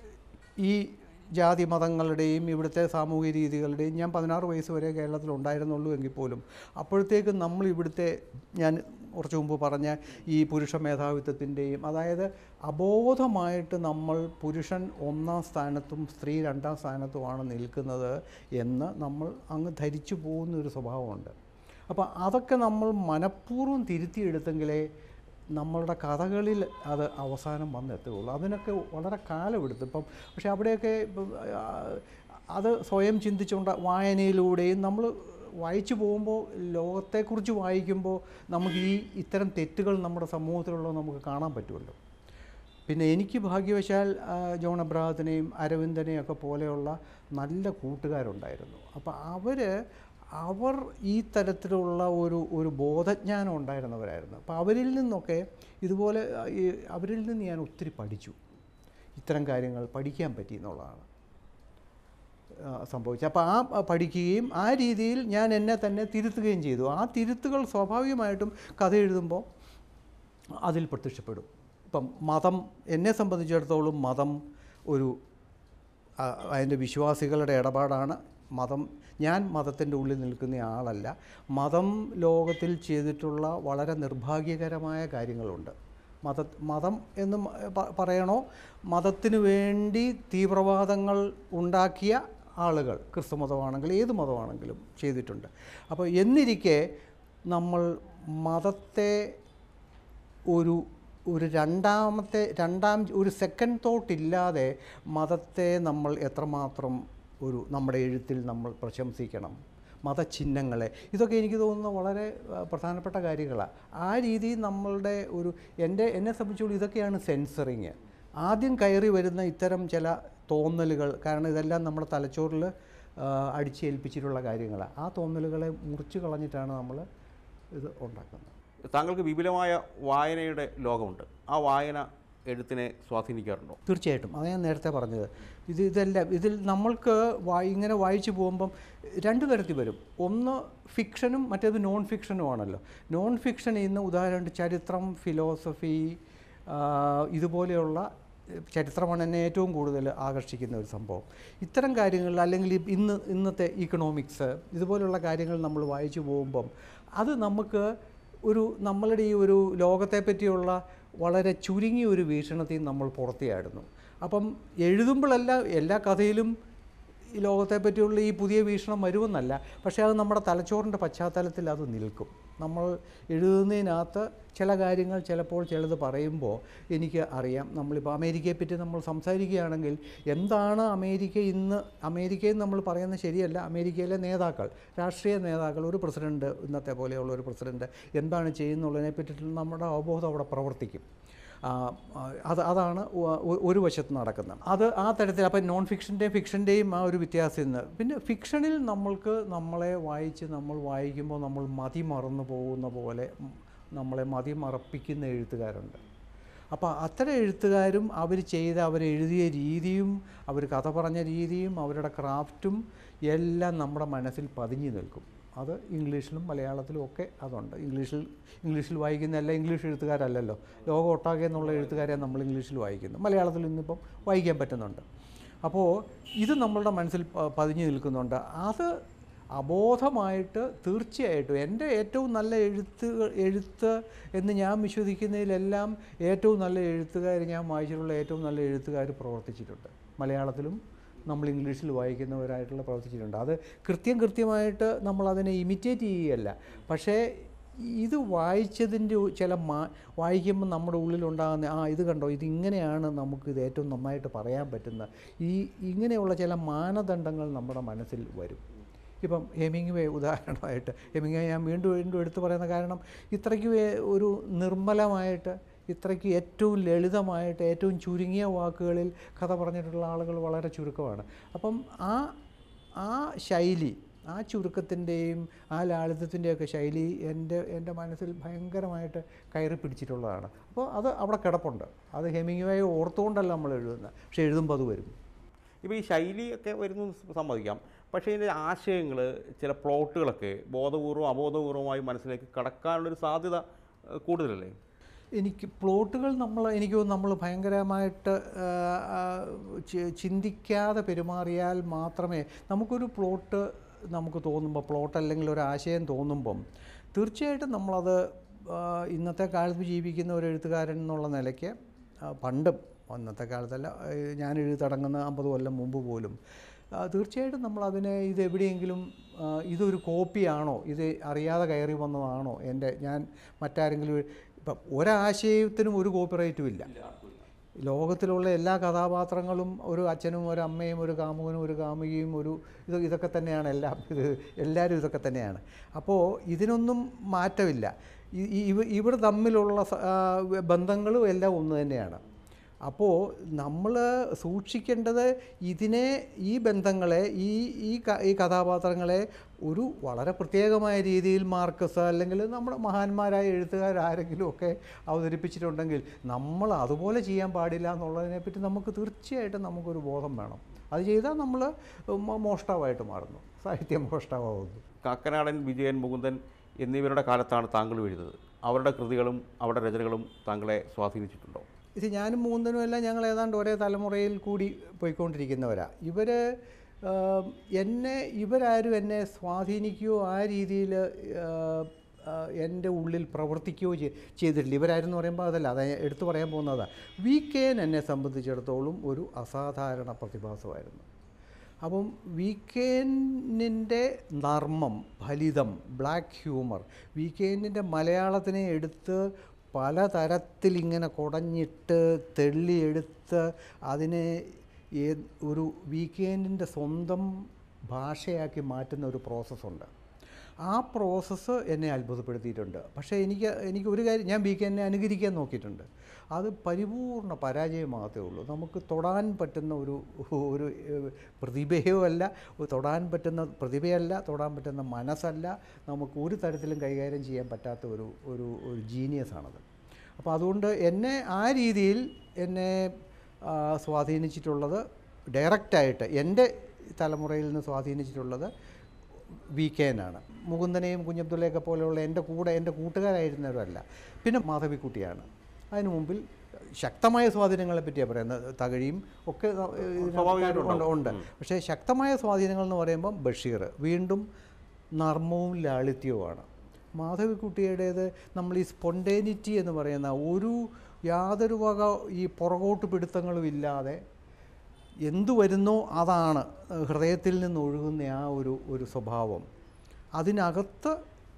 ഈ ജാതി മതങ്ങളുടെയും ഇവിടുത്തെ സാമൂഹിക രീതികളുടെയും ഞാൻ പതിനാറ് വയസ്സ് വരെ കേരളത്തിൽ ഉണ്ടായിരുന്നുള്ളൂ എങ്കിൽ പോലും അപ്പോഴത്തേക്കും നമ്മൾ ഇവിടുത്തെ ഞാൻ കുറച്ച് മുമ്പ് പറഞ്ഞ ഈ പുരുഷ മേധാവിത്വത്തിൻ്റെയും അതായത് അബോധമായിട്ട് നമ്മൾ പുരുഷൻ ഒന്നാം സ്ഥാനത്തും സ്ത്രീ രണ്ടാം സ്ഥാനത്തുമാണ് നിൽക്കുന്നത് എന്ന് നമ്മൾ അങ്ങ് ധരിച്ചു പോകുന്ന ഒരു സ്വഭാവമുണ്ട് അപ്പോൾ അതൊക്കെ നമ്മൾ മനഃപൂർവ്വം തിരുത്തിയെടുത്തെങ്കിലേ നമ്മളുടെ കഥകളിൽ അത് അവസാനം വന്നെത്തുകയുള്ളൂ അതിനൊക്കെ വളരെ കാലമെടുത്തു ഇപ്പം പക്ഷേ അവിടെയൊക്കെ ഇപ്പം, ആ, അത് സ്വയം ചിന്തിച്ചുകൊണ്ട് വായനയിലൂടെയും നമ്മൾ വായിച്ചു പോകുമ്പോൾ ലോകത്തെക്കുറിച്ച് വായിക്കുമ്പോൾ നമുക്ക് ഈ ഇത്തരം തെറ്റുകൾ നമ്മുടെ സമൂഹത്തിലുള്ളത് നമുക്ക് കാണാൻ പറ്റുമല്ലോ പിന്നെ എനിക്ക് ഭാഗ്യവശാൽ ആ, ജോൺ അബ്രാഹത്തിനെയും അരവിന്ദനെയും ഒക്കെ പോലെയുള്ള നല്ല കൂട്ടുകാരുണ്ടായിരുന്നു അപ്പോൾ അവർ അവർ ഈ തരത്തിലുള്ള ഒരു ഒരു ബോധജ്ഞാനം ഉണ്ടായിരുന്നവരായിരുന്നു അപ്പോൾ അവരിൽ നിന്നൊക്കെ ഇതുപോലെ ആ, ഈ അവരിൽ നിന്ന് ഞാൻ ഒത്തിരി പഠിച്ചു ഇത്തരം കാര്യങ്ങൾ പഠിക്കാൻ പറ്റി എന്നുള്ളതാണ് ആ, സംഭവിച്ചത് അപ്പോൾ ആ ആ, പഠിക്കുകയും ആ രീതിയിൽ ഞാൻ എന്നെ തന്നെ തിരുത്തുകയും ചെയ്തു ആ തിരുത്തുകൾ സ്വാഭാവികമായിട്ടും കഥ എഴുതുമ്പോൾ അതിൽ പ്രത്യക്ഷപ്പെടും ഇപ്പം മതം എന്നെ സംബന്ധിച്ചിടത്തോളം മതം ഒരു ആ, അതിൻ്റെ വിശ്വാസികളുടെ ഇടപാടാണ് മതം ഞാൻ മതത്തിൻ്റെ ഉള്ളിൽ നിൽക്കുന്ന ആളല്ല മതം ലോകത്തിൽ ചെയ്തിട്ടുള്ള വളരെ നിർഭാഗ്യകരമായ കാര്യങ്ങളുണ്ട് മത മതം എന്ന് മ- പ- പറയണോ മതത്തിന് വേണ്ടി തീവ്രവാദങ്ങൾ ഉണ്ടാക്കിയ ആളുകൾ ക്രിസ്തു മതമാണെങ്കിൽ ഏത് മതമാണെങ്കിലും ചെയ്തിട്ടുണ്ട് അപ്പോൾ എന്നിരിക്കെ നമ്മൾ മതത്തെ ഒരു ഒരു രണ്ടാമത്തെ രണ്ടാം ഒരു സെക്കൻഡ് തോട്ട് ഇല്ലാതെ മതത്തെ നമ്മൾ എത്രമാത്രം ഒരു നമ്മുടെ എഴുത്തിൽ നമ്മൾ പ്രശംസിക്കണം മതചിഹ്നങ്ങളെ ഇതൊക്കെ എനിക്ക് തോന്നുന്ന വളരെ ആ, പ്രധാനപ്പെട്ട കാര്യങ്ങളാണ് ആ രീതിയിൽ നമ്മളുടെ ഒരു എൻ്റെ എന്നെ സംബന്ധിച്ചുള്ള ഇതൊക്കെയാണ് സെൻസറിങ് ആദ്യം കയറി വരുന്ന ഇത്തരം ചില തോന്നലുകൾ കാരണം ഇതെല്ലാം നമ്മുടെ തലച്ചോറിൽ അടിച്ചേൽപ്പിച്ചിട്ടുള്ള കാര്യങ്ങളാണ് ആ തോന്നലുകളെ മുറിച്ച് കളഞ്ഞിട്ടാണ് നമ്മൾ ഇത് ഉണ്ടാക്കുന്നത് താങ്കൾക്ക് വിപുലമായ വായനയുടെ ലോകമുണ്ട് ആ വായന എഴുത്തിനെ സ്വാധീനിക്കാറുണ്ടോ തീർച്ചയായിട്ടും അത് ഞാൻ നേരത്തെ പറഞ്ഞത് ഇത് ഇതെല്ലാം ഇതിൽ നമ്മൾക്ക് വായി ഇങ്ങനെ വായിച്ചു പോകുമ്പം രണ്ട് തരത്തിൽ വരും ഒന്ന് ഫിക്ഷനും മറ്റേത് നോൺ ഫിക്ഷനും ആണല്ലോ നോൺ ഫിക്ഷൻ ഇന്ന് ഉദാഹരണം ചരിത്രം ഫിലോസഫി ആ, ഇതുപോലെയുള്ള ചരിത്രമാണ് എന്നെ ഏറ്റവും കൂടുതൽ ആകർഷിക്കുന്ന ഒരു സംഭവം ഇത്തരം കാര്യങ്ങളിൽ അല്ലെങ്കിൽ ഈ ഇന്ന് ഇന്നത്തെ ഇക്കണോമിക്സ് ഇതുപോലെയുള്ള കാര്യങ്ങൾ നമ്മൾ വായിച്ചു പോകുമ്പം അത് നമുക്ക് ഒരു നമ്മളുടെ ഈ ഒരു ലോകത്തെ പറ്റിയുള്ള വളരെ ചുരുങ്ങിയ ഒരു വീക്ഷണത്തിൽ നമ്മൾ പുറത്തിയായിരുന്നു അപ്പം എഴുതുമ്പോഴെല്ലാം എല്ലാ കഥയിലും ഈ ലോകത്തെ പറ്റിയുള്ള ഈ പുതിയ വീക്ഷണം വരുമെന്നല്ല പക്ഷേ അത് നമ്മുടെ തലച്ചോറിൻ്റെ പശ്ചാത്തലത്തിൽ അത് നിൽക്കും നമ്മൾ എഴുതുന്നതിനകത്ത് ചില കാര്യങ്ങൾ ചിലപ്പോൾ ചിലത് പറയുമ്പോൾ എനിക്ക് അറിയാം നമ്മളിപ്പോൾ അമേരിക്കയെ പറ്റി നമ്മൾ സംസാരിക്കുകയാണെങ്കിൽ എന്താണ് അമേരിക്ക ഇന്ന് അമേരിക്കയിൽ നമ്മൾ പറയുന്നത് ശരിയല്ല അമേരിക്കയിലെ നേതാക്കൾ രാഷ്ട്രീയ നേതാക്കൾ ഒരു പ്രസിഡന്റ് ഇന്നത്തെ പോലെയുള്ള ഒരു പ്രസിഡന്റ് എന്താണ് ചെയ്യുന്നുള്ളതിനെ പറ്റിയിട്ട് നമ്മുടെ അവബോധം അവിടെ പ്രവർത്തിക്കും ആ, ആ, അത് അതാണ് ഒ- ഒ- ഒരു വശത്ത് നടക്കുന്നത് അത് ആ തരത്തിൽ അപ്പം നോൺ ഫിക്ഷൻ്റെയും ഫിക്ഷൻ്റെയും ആ ഒരു വ്യത്യാസം ഇന്ന് പിന്നെ ഫിക്ഷനിൽ നമ്മൾക്ക് നമ്മളെ വായിച്ച് നമ്മൾ വായിക്കുമ്പോൾ നമ്മൾ മതി മറന്നു പോകുന്ന പോലെ ഉം, നമ്മളെ മതി മറപ്പിക്കുന്ന എഴുത്തുകാരുണ്ട് അപ്പോൾ അത്തരം എഴുത്തുകാരും അവർ ചെയ്ത അവരെഴുതിയ രീതിയും അവർ കഥ പറഞ്ഞ രീതിയും അവരുടെ ക്രാഫ്റ്റും എല്ലാം നമ്മുടെ മനസ്സിൽ പതിഞ്ഞു നിൽക്കും അത് ഇംഗ്ലീഷിലും മലയാളത്തിലും ഒക്കെ അതുണ്ട് ഇംഗ്ലീഷിൽ ഇംഗ്ലീഷിൽ വായിക്കുന്ന എല്ലാ ഇംഗ്ലീഷ് എഴുത്തുകാരല്ലല്ലോ ലോകം ഒട്ടാകെ എന്നുള്ള എഴുത്തുകാരെ നമ്മൾ ഇംഗ്ലീഷിൽ വായിക്കുന്നു മലയാളത്തിൽ ഇന്നിപ്പം വായിക്കാൻ പറ്റുന്നുണ്ട് അപ്പോൾ ഇത് നമ്മളുടെ മനസ്സിൽ പ- പതിഞ്ഞു നിൽക്കുന്നുണ്ട് അത് അബോധമായിട്ട് തീർച്ചയായിട്ടും എൻ്റെ ഏറ്റവും നല്ല എഴുത്ത് എഴുത്ത് എന്ന് ഞാൻ വിശ്വസിക്കുന്നതിലെല്ലാം ഏറ്റവും നല്ല എഴുത്തുകാർ ഞാൻ വായിച്ചിട്ടുള്ള ഏറ്റവും നല്ല എഴുത്തുകാർ പ്രവർത്തിച്ചിട്ടുണ്ട് മലയാളത്തിലും നമ്മൾ ഇംഗ്ലീഷിൽ വായിക്കുന്നവരായിട്ടുള്ള പ്രവർത്തിച്ചിട്ടുണ്ട് അത് കൃത്യം കൃത്യമായിട്ട് നമ്മൾ അതിനെ ഇമിറ്റേറ്റ് ചെയ്യുകയല്ല പക്ഷേ ഇത് വായിച്ചതിൻ്റെ ഒ- ചില മാ വായിക്കുമ്പോൾ നമ്മുടെ ഉള്ളിലുണ്ടാകുന്ന ആ ഇത് കണ്ടോ ഇത് ഇങ്ങനെയാണ് നമുക്ക് ഇത് ഏറ്റവും നന്നായിട്ട് പറയാൻ പറ്റുന്ന ഈ ഇങ്ങനെയുള്ള ചില മാനദണ്ഡങ്ങൾ നമ്മുടെ മനസ്സിൽ വരും ഇപ്പം ഹെമിങ് വേ ഉദാഹരണമായിട്ട് ഹെമിങ് വേ ഞാൻ വീണ്ടും വീണ്ടും എടുത്തു പറയുന്ന കാരണം ഇത്രയ്ക്ക് വേ- ഒരു നിർമ്മലമായിട്ട് ഇത്രയ്ക്ക് ഏറ്റവും ലളിതമായിട്ട് ഏറ്റവും ചുരുങ്ങിയ വാക്കുകളിൽ കഥ പറഞ്ഞിട്ടുള്ള ആളുകൾ വളരെ ചുരുക്കമാണ് അപ്പം ആ ആ ശൈലി ആ ചുരുക്കത്തിൻ്റെയും ആ ലാളിത്യത്തിൻ്റെയൊക്കെ ശൈലി എൻ്റെ എൻ്റെ മനസ്സിൽ ഭയങ്കരമായിട്ട് കയറി പിടിച്ചിട്ടുള്ളതാണ് അപ്പോൾ അത് അവിടെ കിടപ്പുണ്ട് അത് ഹെമിങ്ങുവായി ഓർത്തുകൊണ്ടല്ല നമ്മൾ എഴുതുന്നത് പക്ഷേ എഴുതുമ്പോൾ അത് വരും ഇപ്പോൾ ഈ ശൈലിയൊക്കെ വരുന്നു സമ്മതിക്കാം പക്ഷേ ഇതിൻ്റെ ആശയങ്ങൾ ചില പ്ലോട്ടുകളൊക്കെ ബോധപൂർവം അബോധപൂർവമായി മനസ്സിലേക്ക് കടക്കാനുള്ളൊരു സാധ്യത ഏഹ്, കൂടുതലല്ലേ എനിക്ക് പ്ലോട്ടുകൾ നമ്മൾ എനിക്ക് തോന്നുന്നു നമ്മൾ ഭയങ്കരമായിട്ട് ആ, ആ, ചി- ചിന്തിക്കാതെ പെരുമാറിയാൽ മാത്രമേ നമുക്കൊരു പ്ലോട്ട് നമുക്ക് തോന്നുമ്പോൾ പ്ലോട്ട് അല്ലെങ്കിൽ ഒരു ആശയം തോന്നുമ്പം തീർച്ചയായിട്ടും നമ്മളത് ആ, ഇന്നത്തെ കാലത്ത് ജീവിക്കുന്ന ഒരു എഴുത്തുകാരൻ എന്നുള്ള നിലയ്ക്ക് ആ, പണ്ടും അന്നത്തെ കാലത്തല്ല ഏ, ഞാൻ എഴുതി തുടങ്ങുന്ന അമ്പത് കൊല്ലം മുമ്പ് പോലും ആ, തീർച്ചയായിട്ടും നമ്മളതിനെ ഇത് എവിടെയെങ്കിലും ആ, ഇതൊരു കോപ്പിയാണോ ഇത് അറിയാതെ കയറി വന്നതാണോ എൻ്റെ ഞാൻ മറ്റാരെങ്കിലും ഇപ്പം ഒരാശയത്തിനും ഒരു കോപ്പിറൈറ്റും ഇല്ല ലോകത്തിലുള്ള എല്ലാ കഥാപാത്രങ്ങളും ഒരു അച്ഛനും ഒരു അമ്മയും ഒരു കാമുകനും ഒരു കാമുകിയും ഒരു ഇത് ഇതൊക്കെ തന്നെയാണ് എല്ലാം ഇത് എല്ലാവരും ഇതൊക്കെ തന്നെയാണ് അപ്പോൾ ഇതിനൊന്നും മാറ്റമില്ല ഇ- ഇ- ഇവ ഇവർ തമ്മിലുള്ള സ- ആ, ബന്ധങ്ങളും എല്ലാം ഒന്ന് തന്നെയാണ് അപ്പോൾ നമ്മൾ സൂക്ഷിക്കേണ്ടത് ഇതിനെ ഈ ബന്ധങ്ങളെ ഈ ഈ ക- ഈ കഥാപാത്രങ്ങളെ ഒരു വളരെ പ്രത്യേകമായ രീതിയിൽ മാർക്കസ് അല്ലെങ്കിൽ നമ്മുടെ മഹാന്മാരായ എഴുത്തുകാരാരെങ്കിലും ഒക്കെ അവതരിപ്പിച്ചിട്ടുണ്ടെങ്കിൽ നമ്മൾ അതുപോലെ ചെയ്യാൻ പാടില്ല എന്നുള്ളതിനെപ്പറ്റി നമുക്ക് തീർച്ചയായിട്ടും നമുക്കൊരു ബോധം വേണം അത് ചെയ്താൽ നമ്മൾ മോഷ്ടാവായിട്ട് മാറുന്നു സാഹിത്യ മോഷ്ടാവുന്നു കാക്കനാടൻ വിജയൻ മുകുന്ദൻ എന്നിവരുടെ കാലത്താണ് താങ്കൾ എഴുതുന്നത് അവരുടെ കൃതികളും അവരുടെ രചനകളും താങ്കളെ സ്വാധീനിച്ചിട്ടുണ്ടോ ഇത് ഞാനും മൂന്നനും എല്ലാം ഞങ്ങൾ ഏതാണ്ട് ഒരേ തലമുറയിൽ കൂടി പോയിക്കൊണ്ടിരിക്കുന്നവരാ ഇവർ എന്നെ ഇവരാരും എന്നെ സ്വാധീനിക്കുകയോ ആ രീതിയിൽ എൻ്റെ ഉള്ളിൽ പ്രവർത്തിക്കുകയോ ചെയ്- ചെയ്തിട്ടില്ല ഇവരാരെന്ന് പറയുമ്പോൾ അതല്ല അത് എടുത്തു പറയാൻ പോകുന്നതാണ് വി കെൻ എന്നെ സംബന്ധിച്ചിടത്തോളം ഒരു അസാധാരണ പ്രതിഭാസമായിരുന്നു അപ്പം വീക്കെൻഡിൻ്റെ നർമ്മം ഫലിതം ബ്ലാക്ക് ഹ്യൂമർ വീക്കെൻഡിൻ്റെ മലയാളത്തിനെ എടുത്ത് പലതരത്തിൽ ഇങ്ങനെ കുടഞ്ഞിട്ട് തെള്ളിയെടുത്ത് അതിനെ ഏ- ഒരു വീക്കെൻഡിൻ്റെ സ്വന്തം ഭാഷയാക്കി മാറ്റുന്ന ഒരു പ്രോസസ്സുണ്ട് ആ പ്രോസസ്സ് എന്നെ അത്ഭുതപ്പെടുത്തിയിട്ടുണ്ട് പക്ഷേ എനിക്ക് എനിക്ക് ഒരു കാര്യം ഞാൻ ബി കെ എന്നെ അനുകരിക്കാൻ നോക്കിയിട്ടുണ്ട് അത് പരിപൂർണ പരാജയമാകത്തേ ഉള്ളൂ നമുക്ക് തൊടാൻ പറ്റുന്ന ഒരു ഒരു ഏഹ്, പ്രതിഭയോ അല്ല ഒരു തൊടാൻ പറ്റുന്ന പ്രതിഭയല്ല തൊടാൻ പറ്റുന്ന മനസ്സല്ല നമുക്ക് ഒരു തരത്തിലും കൈകാര്യം ചെയ്യാൻ പറ്റാത്ത ഒരു ഒരു ഒരു ജീനിയസാണത് അപ്പോൾ അതുകൊണ്ട് എന്നെ ആ രീതിയിൽ എന്നെ ആ, സ്വാധീനിച്ചിട്ടുള്ളത് ഡയറക്റ്റായിട്ട് എൻ്റെ തലമുറയിൽ നിന്ന് സ്വാധീനിച്ചിട്ടുള്ളത് വി കെനാണ് മുകുന്ദനെയും കുഞ്ഞബ്ദുള്ളയൊക്കെ പോലെയുള്ള എൻ്റെ കൂടെ എൻ്റെ കൂട്ടുകാരായിരുന്നവരല്ല പിന്നെ മാധവിക്കുട്ടിയാണ് അതിനു മുമ്പിൽ ശക്തമായ സ്വാധീനങ്ങളെ പറ്റിയാണ് പറയുന്നത് തകഴിയും ഒക്കെ ഇതിനകത്ത് സ്വാഭാവികമായിട്ടും ഉണ്ട് ഉണ്ട് പക്ഷേ ശക്തമായ സ്വാധീനങ്ങൾ എന്ന് പറയുമ്പം ബഷീർ വീണ്ടും നർമ്മവും ലാളിത്യവുമാണ് മാധവിക്കുട്ടിയുടേത് നമ്മൾ ഈ സ്പോണ്ടേനിറ്റി എന്ന് പറയുന്ന ഒരു യാതൊരു വക ഈ പുറകോട്ട് പിടുത്തങ്ങളും ഇല്ലാതെ എന്തു വരുന്നോ അതാണ് ഹൃദയത്തിൽ നിന്ന് ഒഴുകുന്ന ആ ഒരു ഒരു സ്വഭാവം അതിനകത്ത്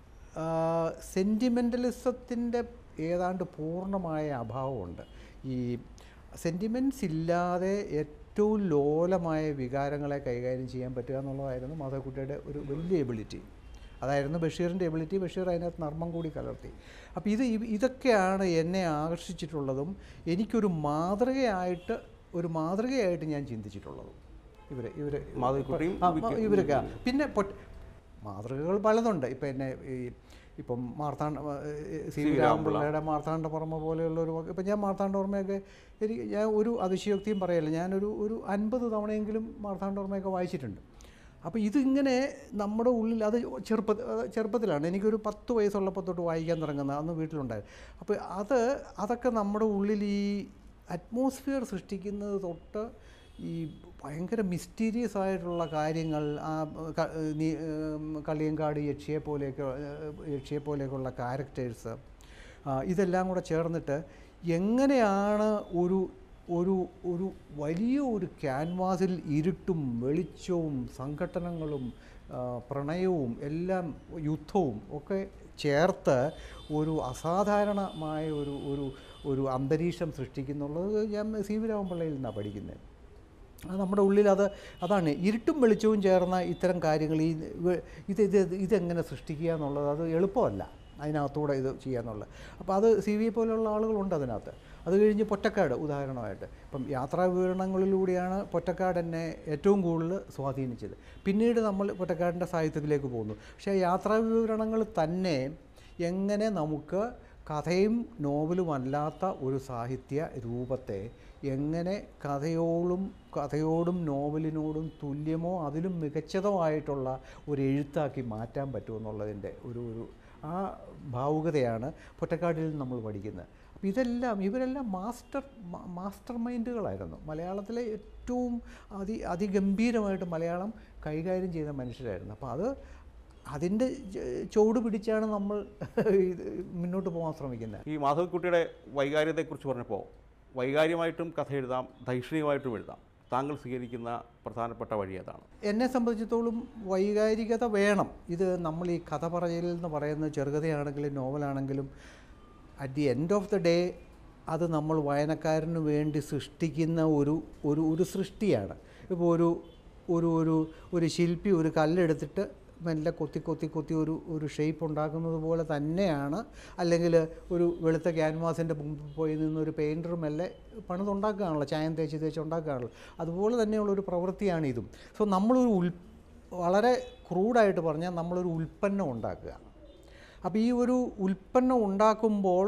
സെൻറ്റിമെൻ്റലിസത്തിൻ്റെ ഏതാണ്ട് പൂർണ്ണമായ അഭാവമുണ്ട് ഈ സെൻറ്റിമെൻറ്റ്സ് ഇല്ലാതെ ഏറ്റവും ലോലമായ വികാരങ്ങളെ കൈകാര്യം ചെയ്യാൻ പറ്റുക എന്നുള്ളതായിരുന്നു മാധവക്കുട്ടിയുടെ ഒരു വലിയ എബിലിറ്റി അതായിരുന്നു ബഷീറിൻ്റെ എബിലിറ്റി ബഷീർ അതിനകത്ത് നർമ്മം കൂടി കലർത്തി അപ്പോൾ ഇത് ഇ- ഇതൊക്കെയാണ് എന്നെ ആകർഷിച്ചിട്ടുള്ളതും എനിക്കൊരു മാതൃകയായിട്ട് ഒരു മാതൃകയായിട്ട് ഞാൻ ചിന്തിച്ചിട്ടുള്ളതും ഇവർ ഇവർ മാധവിക്കുട്ടിയും ഇവരൊക്കെ പിന്നെ പൊട്ട മാതൃകകൾ പലതുണ്ട് ഇപ്പം എന്നെ ഈ ഇപ്പം മാർത്താണ്ഡ സി വി രാമപിള്ളയുടെ മാർത്താണ്ഡപുറമ പോലെയുള്ള ഒരു ഇപ്പം ഞാൻ മാർത്താണ്ഡവർമ്മയൊക്കെ എനിക്ക് ഞാൻ ഒരു അതിശയോക്തിയും പറയല്ല ഞാനൊരു ഒരു അൻപത് തവണയെങ്കിലും മാർത്താണ്ഡവർമ്മയൊക്കെ വായിച്ചിട്ടുണ്ട് അപ്പോൾ ഇതിങ്ങനെ നമ്മുടെ ഉള്ളിൽ അത് ചെറുപ്പ അത് ചെറുപ്പത്തിലാണ് എനിക്കൊരു പത്ത് വയസ്സുള്ളപ്പോൾ തൊട്ട് വായിക്കാൻ തുടങ്ങുന്നത് അന്ന് വീട്ടിലുണ്ടായിരുന്നു അപ്പോൾ അത് അതൊക്കെ നമ്മുടെ ഉള്ളിൽ ഈ അറ്റ്മോസ്ഫിയർ സൃഷ്ടിക്കുന്നത് തൊട്ട് ഈ ഭയങ്കര മിസ്റ്റീരിയസ് ആയിട്ടുള്ള കാര്യങ്ങൾ ആ ക- നീ ഉം, കളിയങ്കാട് യക്ഷിയെ പോലെയൊക്കെ ഏഹ്, യക്ഷിയെ പോലെയൊക്കെയുള്ള ക്യാരക്ടേഴ്സ് ഇതെല്ലാം കൂടെ ചേർന്നിട്ട് എങ്ങനെയാണ് ഒരു ഒരു ഒരു വലിയ ഒരു ക്യാൻവാസിൽ ഇരുട്ടും വെളിച്ചവും സംഘട്ടനങ്ങളും ആ, പ്രണയവും എല്ലാം യുദ്ധവും ഒക്കെ ചേർത്ത് ഒരു അസാധാരണമായ ഒരു ഒരു ഒരു അന്തരീക്ഷം സൃഷ്ടിക്കുന്നുള്ളത് ഞാൻ സി വി രാമപിള്ളയിൽ നിന്നാണ് പഠിക്കുന്നത് അത് നമ്മുടെ ഉള്ളിൽ അത് അതാണ് ഇരുട്ടും വെളിച്ചവും ചേർന്ന ഇത്തരം കാര്യങ്ങൾ ഈ വെ- ഇത് ഇത് ഇതെങ്ങനെ സൃഷ്ടിക്കുക എന്നുള്ളത് അത് എളുപ്പമല്ല അതിനകത്തൂടെ ഇത് ചെയ്യുക എന്നുള്ളത് അപ്പോൾ അത് സി വി പോലെയുള്ള ആളുകളുണ്ട് അതിനകത്ത് അത് കഴിഞ്ഞ് പൊറ്റക്കാട് ഉദാഹരണമായിട്ട് ഇപ്പം യാത്രാ വിവരണങ്ങളിലൂടെയാണ് പൊറ്റക്കാട് എന്നെ ഏറ്റവും കൂടുതൽ സ്വാധീനിച്ചത് പിന്നീട് നമ്മൾ പൊറ്റക്കാടിൻ്റെ സാഹിത്യത്തിലേക്ക് പോകുന്നു പക്ഷേ യാത്രാ വിവരണങ്ങൾ തന്നെ എങ്ങനെ നമുക്ക് കഥയും നോവലും അല്ലാത്ത ഒരു സാഹിത്യ രൂപത്തെ എങ്ങനെ കഥയോടും കഥയോടും നോവലിനോടും തുല്യമോ അതിലും മികച്ചതോ ആയിട്ടുള്ള ഒരു എഴുത്താക്കി മാറ്റാൻ പറ്റുമെന്നുള്ളതിൻ്റെ ഒരു ഒരു ആ ഭാവുകതയാണ് പൊറ്റക്കാടിൽ നിന്ന് നമ്മൾ പഠിക്കുന്നത് അപ്പോൾ ഇതെല്ലാം ഇവരെല്ലാം മാസ്റ്റർ മാ- മാസ്റ്റർ മൈൻഡുകളായിരുന്നു മലയാളത്തിലെ ഏറ്റവും അതി അതിഗംഭീരമായിട്ട് മലയാളം കൈകാര്യം ചെയ്ത മനുഷ്യരായിരുന്നു അപ്പോൾ അത് അതിൻ്റെ ച- ചുവട് പിടിച്ചാണ് നമ്മൾ ഇത് മുന്നോട്ട് പോകാൻ ശ്രമിക്കുന്നത് ഈ മാധവിക്കുട്ടിയുടെ വൈകാര്യതയെക്കുറിച്ച് പറഞ്ഞപ്പോൾ വൈകാര്യമായിട്ടും കഥ എഴുതാം ദൈക്ഷണികമായിട്ടും എഴുതാം താങ്കൾ സ്വീകരിക്കുന്ന പ്രധാനപ്പെട്ട വഴി അതാണ് എന്നെ സംബന്ധിച്ചിടത്തോളം വൈകാരികത വേണം ഇത് നമ്മൾ ഈ കഥ പറയൽ എന്ന് പറയുന്ന ചെറുകഥയാണെങ്കിലും നോവലാണെങ്കിലും at the end of the day അത് നമ്മൾ വായനക്കാരന് വേണ്ടി സൃഷ്ടിക്കുന്ന ഒരു ഒരു ഒരു സൃഷ്ടിയാണ് ഇപ്പോൾ ഒരു ഒരു ഒരു ഒരു ശില്പി ഒരു കല്ലെടുത്തിട്ട് മെല്ലെ കൊത്തി കൊത്തി കൊത്തി ഒരു ഒരു ഷേപ്പ് ഉണ്ടാക്കുന്നത് പോലെ തന്നെയാണ് അല്ലെങ്കിൽ ഒരു വെളുത്ത ക്യാൻവാസിൻ്റെ മുമ്പിൽ പോയി നിന്ന് ഒരു പെയിൻറ്റർ മെല്ലെ പണിതുണ്ടാക്കുകയാണല്ലോ ചായം തേച്ച് തേച്ച് ഉണ്ടാക്കുകയാണല്ലോ അതുപോലെ തന്നെയുള്ള ഒരു പ്രവൃത്തിയാണ് ഇതും സോ നമ്മളൊരു ഉൽ വളരെ ക്രൂഡായിട്ട് പറഞ്ഞാൽ നമ്മളൊരു ഉൽപ്പന്നം ഉണ്ടാക്കുക അപ്പോൾ ഈ ഒരു ഉൽപ്പന്നം ഉണ്ടാക്കുമ്പോൾ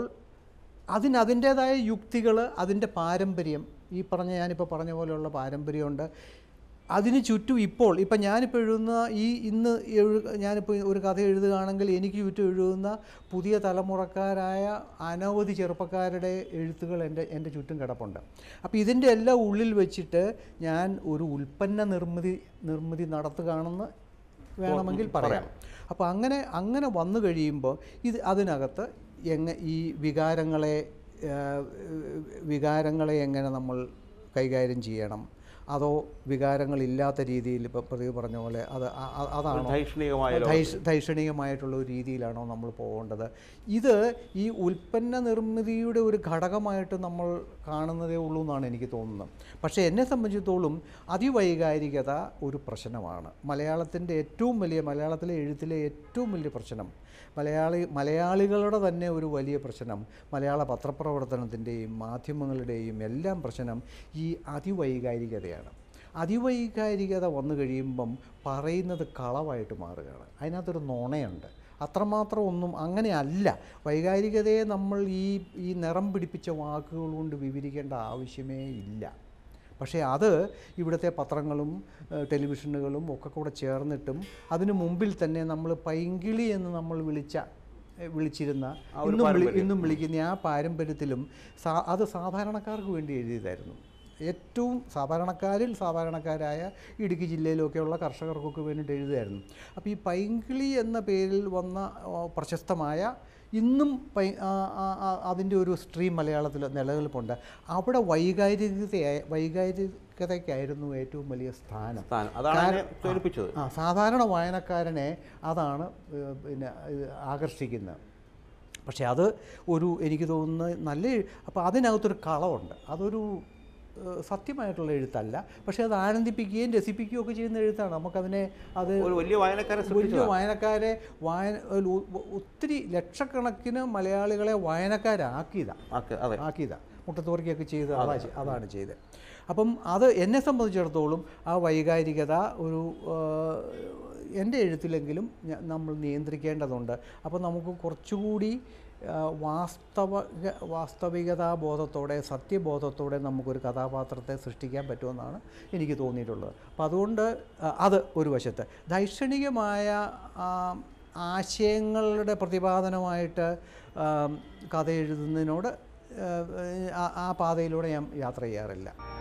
അതിന് അതിൻ്റേതായ യുക്തികൾ അതിൻ്റെ പാരമ്പര്യം ഈ പറഞ്ഞ ഞാനിപ്പോൾ പറഞ്ഞ പോലെയുള്ള പാരമ്പര്യമുണ്ട് അതിന് ചുറ്റും ഇപ്പോൾ ഇപ്പം ഞാനിപ്പോൾ എഴുതുന്ന ഈ ഇന്ന് എഴു ഞാനിപ്പോൾ ഒരു കഥ എഴുതുകയാണെങ്കിൽ എനിക്ക് ചുറ്റും എഴുതുന്ന പുതിയ തലമുറക്കാരായ അനവധി ചെറുപ്പക്കാരുടെ എഴുത്തുകൾ എൻ്റെ എൻ്റെ ചുറ്റും കിടപ്പുണ്ട് അപ്പോൾ ഇതിൻ്റെ എല്ലാം ഉള്ളിൽ വെച്ചിട്ട് ഞാൻ ഒരു ഉൽപ്പന്ന നിർമ്മിതി നിർമ്മിതി നടത്തുകയാണെന്ന് വേണമെങ്കിൽ പറയാം അപ്പോൾ അങ്ങനെ അങ്ങനെ വന്നു കഴിയുമ്പോൾ ഇത് അതിനകത്ത് എങ്ങ ഈ വികാരങ്ങളെ ആ, വികാരങ്ങളെ എങ്ങനെ നമ്മൾ കൈകാര്യം ചെയ്യണം അതോ വികാരങ്ങളില്ലാത്ത രീതിയിൽ ഇപ്പോൾ പ്രദീപ് പറഞ്ഞ പോലെ അത് അ- അ- അതാണോ ധൈഷണികമായ ലോകം. ധൈഷ ധൈഷണികമായിട്ടുള്ള ഒരു രീതിയിലാണോ നമ്മൾ പോകേണ്ടത് ഇത് ഈ ഉൽപ്പന്ന നിർമ്മിതിയുടെ ഒരു ഘടകമായിട്ട് നമ്മൾ കാണുന്നതേ ഉള്ളൂ എന്നാണ് എനിക്ക് തോന്നുന്നത് പക്ഷേ എന്നെ സംബന്ധിച്ചിടത്തോളം അതിവൈകാരികത ഒരു പ്രശ്നമാണ് മലയാളത്തിൻ്റെ ഏറ്റവും വലിയ മലയാളത്തിലെ എഴുത്തിലെ ഏറ്റവും വലിയ പ്രശ്നം മലയാളി മലയാളികളുടെ തന്നെ ഒരു വലിയ പ്രശ്നം മലയാള പത്രപ്രവർത്തനത്തിൻ്റെയും മാധ്യമങ്ങളുടെയും എല്ലാം പ്രശ്നം ഈ അതിവൈകാരികതയാണ് അതിവൈകാരികത വന്നു കഴിയുമ്പം പറയുന്നത് കളവായിട്ട് മാറുകയാണ് അതിനകത്തൊരു നുണയുണ്ട് അത്രമാത്രം ഒന്നും അങ്ങനെയല്ല വൈകാരികതയെ നമ്മൾ ഈ ഈ നിറം പിടിപ്പിച്ച വാക്കുകൾ കൊണ്ട് വിവരിക്കേണ്ട ആവശ്യമേ ഇല്ല പക്ഷേ അത് ഇവിടുത്തെ പത്രങ്ങളും ഏഹ്, ടെലിവിഷനുകളും ഒക്കെ കൂടെ ചേർന്നിട്ടും അതിനു മുമ്പിൽ തന്നെ നമ്മൾ പൈങ്കിളി എന്ന് നമ്മൾ വിളിച്ച ഏഹ്, വിളിച്ചിരുന്ന ഇന്നും വിളി ഇന്നും വിളിക്കുന്ന ആ പാരമ്പര്യത്തിലും സാ അത് സാധാരണക്കാർക്ക് വേണ്ടി എഴുതിയതായിരുന്നു ഏറ്റവും സാധാരണക്കാരിൽ സാധാരണക്കാരായ ഇടുക്കി ജില്ലയിലൊക്കെയുള്ള കർഷകർക്കൊക്കെ വേണ്ടിയിട്ട് എഴുതുമായിരുന്നു അപ്പോൾ ഈ പൈങ്കിളി എന്ന പേരിൽ വന്ന ആ, പ്രശസ്തമായ ഇന്നും പൈ അതിൻ്റെ ഒരു സ്ട്രീം മലയാളത്തിൽ നിലനിൽപ്പുണ്ട് അവിടെ വൈകാരികതയായ വൈകാരികതയ്ക്കായിരുന്നു ഏറ്റവും വലിയ സ്ഥാനം സ്ഥാനം അതാണ് എന്നെ തോൽപ്പിച്ചത് ആ സാധാരണ വായനക്കാരനെ അതാണ് ഏഹ്, പിന്നെ ഇത് ആകർഷിക്കുന്നത് പക്ഷേ അത് ഒരു എനിക്ക് തോന്നുന്നത് നല്ല അപ്പോൾ അതിനകത്തൊരു കളമുണ്ട് അതൊരു ഏഹ്, സത്യമായിട്ടുള്ള എഴുത്തല്ല പക്ഷേ അത് ആനന്ദിപ്പിക്കുകയും രസിപ്പിക്കുകയും ഒക്കെ ചെയ്യുന്ന എഴുത്താണ് നമുക്കതിനെ അത് ഒരു വലിയ വായനക്കാരെ സൃഷ്ടിച്ചു വലിയ വായനക്കാരെ വായന ഒരു ഒത്തിരി ലക്ഷക്കണക്കിന് മലയാളികളെ വായനക്കാരാക്കിയതാണ് ആക്ക് അതെ ആക്കിയതാ മുട്ടത്തോറിക്കൊക്കെ ചെയ്ത് അതാ ചെ- അതാണ് ചെയ്തത് അപ്പം അത് എന്നെ സംബന്ധിച്ചിടത്തോളം ആ വൈകാരികത ഒരു ആ, എൻ്റെ എഴുത്തിലെങ്കിലും ഞ- നമ്മൾ നിയന്ത്രിക്കേണ്ടതുണ്ട് അപ്പോൾ നമുക്ക് കുറച്ചുകൂടി ആ, വാസ്തവ വാസ്തവികതാ ബോധത്തോടെ സത്യബോധത്തോടെ നമുക്കൊരു കഥാപാത്രത്തെ സൃഷ്ടിക്കാൻ പറ്റുമെന്നാണ് എനിക്ക് തോന്നിയിട്ടുള്ളത് അപ്പോൾ അതുകൊണ്ട് ആ, അത് ഒരു വശത്ത് ദൈക്ഷണികമായ ആ, ആശയങ്ങളുടെ പ്രതിപാദനമായിട്ട് ആ, കഥ എഴുതുന്നതിനോട് ആ, ആ പാതയിലൂടെ ഞാൻ യാത്ര ചെയ്യാറില്ല